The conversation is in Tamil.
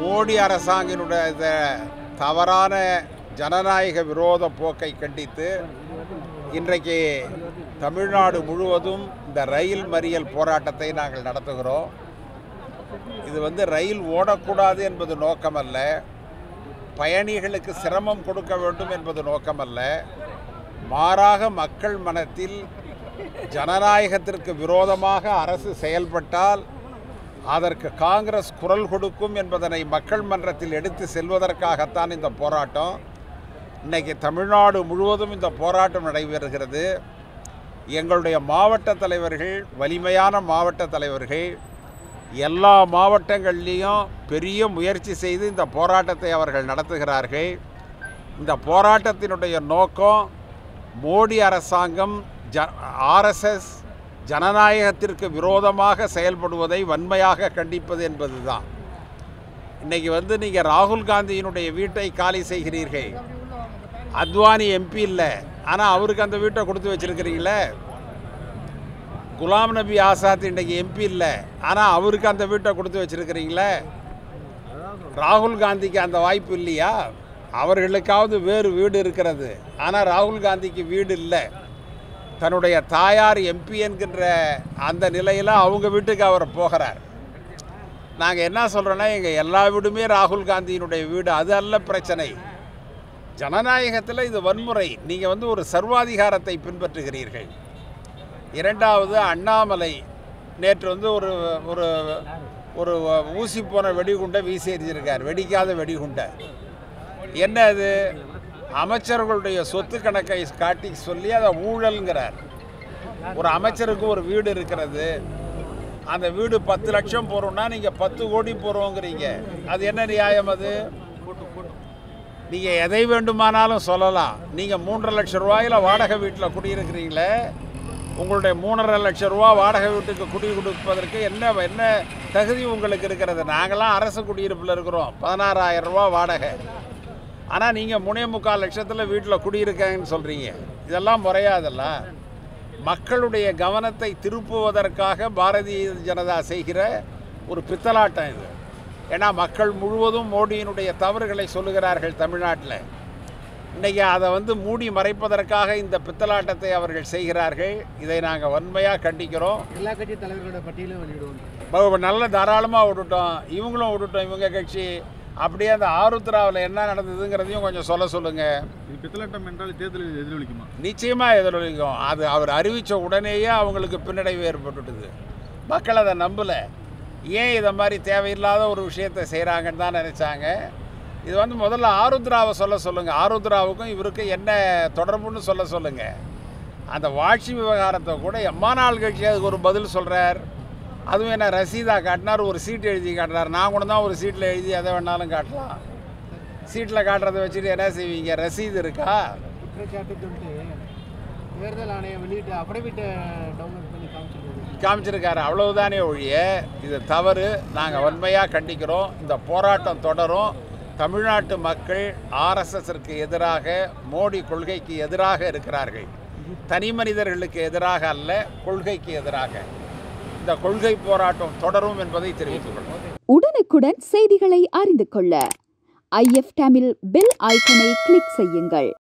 மோடி அரசாங்கினுடைய இந்த தவறான ஜனநாயக விரோத போக்கை கண்டித்து இன்றைக்கு தமிழ்நாடு முழுவதும் இந்த ரயில் மறியல் போராட்டத்தை நாங்கள் நடத்துகிறோம் இது வந்து ரயில் ஓடக்கூடாது என்பது நோக்கமல்ல பயணிகளுக்கு சிரமம் கொடுக்க வேண்டும் என்பது நோக்கமல்ல மாறாக மக்கள் மனத்தில் ஜனநாயகத்திற்கு விரோதமாக அரசு செயல்பட்டால் அதற்கு காங்கிரஸ் குரல் கொடுக்கும் என்பதனை மக்கள் மன்றத்தில் எடுத்து செல்வதற்காகத்தான் இந்த போராட்டம் இன்னைக்கு தமிழ்நாடு முழுவதும் இந்த போராட்டம் நடைபெறுகிறது எங்களுடைய மாவட்ட தலைவர்கள் வலிமையான மாவட்ட தலைவர்கள் எல்லா மாவட்டங்கள்லேயும் பெரிய முயற்சி செய்து இந்த போராட்டத்தை அவர்கள் நடத்துகிறார்கள் இந்த போராட்டத்தினுடைய நோக்கம் மோடி அரசாங்கம் ஜ ஆர்எஸ்எஸ் ஜனநாயகத்திற்கு விரோதமாக செயல்படுவதை வன்மையாக கண்டிப்பது என்பதுதான் இன்னைக்கு வந்து நீங்கள் ராகுல் காந்தியினுடைய வீட்டை காலி செய்கிறீர்கள் அத்வானி எம்பி இல்லை ஆனால் அவருக்கு அந்த வீட்டை கொடுத்து வச்சிருக்கிறீங்களே குலாம் நபி ஆசாத் இன்றைக்கு எம்பி இல்லை ஆனால் அவருக்கு அந்த வீட்டை கொடுத்து வச்சிருக்கிறீங்களே ராகுல் காந்திக்கு அந்த வாய்ப்பு இல்லையா அவர்களுக்காவது வேறு வீடு இருக்கிறது ஆனால் ராகுல் காந்திக்கு வீடு இல்லை தன்னுடைய தாயார் எம்பி என்கின்ற அந்த நிலையில் அவங்க வீட்டுக்கு அவர் போகிறார் நாங்கள் என்ன சொல்கிறோன்னா எங்கள் எல்லா வீடுமே ராகுல் காந்தியினுடைய வீடு அது அல்ல பிரச்சனை ஜனநாயகத்தில் இது வன்முறை நீங்கள் வந்து ஒரு சர்வாதிகாரத்தை பின்பற்றுகிறீர்கள் இரண்டாவது அண்ணாமலை நேற்று வந்து ஒரு ஒரு ஒரு ஊசி போன வெடிகுண்டை வீசி எறிஞ்சிருக்கார் வெடிக்காத வெடிகுண்டை என்ன அது அமைச்சர்களுடைய சொத்து கணக்கை காட்டி சொல்லி அதை ஊழல்ங்கிறார் ஒரு அமைச்சருக்கு ஒரு வீடு இருக்கிறது அந்த வீடு பத்து லட்சம் போகிறோம்னா நீங்கள் பத்து கோடி போகிறோங்கிறீங்க அது என்ன நியாயம் அது நீங்கள் எதை வேண்டுமானாலும் சொல்லலாம் நீங்கள் மூன்றரை லட்சம் ரூபாயில் வாடகை வீட்டில் குடியிருக்கிறீங்களே உங்களுடைய மூன்றரை லட்சம் ரூபா வாடகை வீட்டுக்கு குடி கொடுப்பதற்கு என்ன என்ன தகுதி உங்களுக்கு இருக்கிறது நாங்களாம் அரசு குடியிருப்பில் இருக்கிறோம் பதினாறாயிரம் ரூபா வாடகை ஆனால் நீங்கள் மூணே முக்கால் லட்சத்தில் வீட்டில் குடியிருக்கேன்னு சொல்கிறீங்க இதெல்லாம் முறையாதெல்லாம் மக்களுடைய கவனத்தை திருப்புவதற்காக பாரதிய ஜனதா செய்கிற ஒரு பித்தலாட்டம் இது ஏன்னா மக்கள் முழுவதும் மோடியினுடைய தவறுகளை சொல்லுகிறார்கள் தமிழ்நாட்டில் இன்றைக்கி அதை வந்து மூடி மறைப்பதற்காக இந்த பித்தலாட்டத்தை அவர்கள் செய்கிறார்கள் இதை நாங்கள் வன்மையாக கண்டிக்கிறோம் எல்லா கட்சி தலைவர்களோட பட்டியலும் வெளியிடுவோம் ப- நல்ல தாராளமாக விட்டுட்டோம் இவங்களும் விட்டுட்டோம் இவங்க கட்சி அப்படியே அந்த ஆருத்ராவில் என்ன நடந்ததுங்கிறதையும் கொஞ்சம் சொல்ல சொல்லுங்கள் இது பித்தலாட்டம் என்றால் தேர்தலில் எதிரொலிக்குமா நிச்சயமாக எதிரொலிக்கும் அது அவர் அறிவித்த உடனேயே அவங்களுக்கு பின்னடைவு ஏற்பட்டுட்டுது மக்கள் அதை நம்பலை ஏன் இதை மாதிரி தேவையில்லாத ஒரு விஷயத்தை செய்கிறாங்கன்னு தான் நினச்சாங்க இது வந்து முதல்ல ஆருத்ராவை சொல்ல சொல்லுங்கள் ஆருத்ராவுக்கும் இவருக்கும் என்ன தொடர்புன்னு சொல்ல சொல்லுங்கள் அந்த வாட்சி விவகாரத்தை கூட எம்மா நாள் கட்சி அதுக்கு ஒரு பதில் சொல்கிறார் அதுவும் என்ன ரசீதா காட்டினார் ஒரு சீட் எழுதி காட்டினார் நான் கூட தான் ஒரு சீட்டில் எழுதி எதை வேணாலும் காட்டலாம் சீட்டில் காட்டுறதை வச்சுட்டு என்ன செய்வீங்க ரசீது இருக்கா குற்றச்சாட்டு சொல்லிட்டு தேர்தல் ஆணையம் வெளியிட்ட அஃபிடவிட்டை டவுன்லோட் பண்ணி காமிச்சிருக்காங்க காமிச்சிருக்காரு அவ்வளவுதானே ஒழிய இது தவறு நாங்கள் வன்மையாக கண்டிக்கிறோம் இந்த போராட்டம் தொடரும் தமிழ்நாட்டு மக்கள் ஆர்எஸ்எஸ்ற்கு எதிராக மோடி கொள்கைக்கு எதிராக இருக்கிறார்கள் தனி மனிதர்களுக்கு எதிராக அல்ல கொள்கைக்கு எதிராக இந்த கொள்கை போராட்டம் தொடரும் என்பதை தெரிவித்துக் கொள்வோம் உடனுக்குடன் செய்திகளை அறிந்து கொள்ள ஐஎஃப் தமிழ் பெல் ஐக்கனை கிளிக் செய்யுங்கள்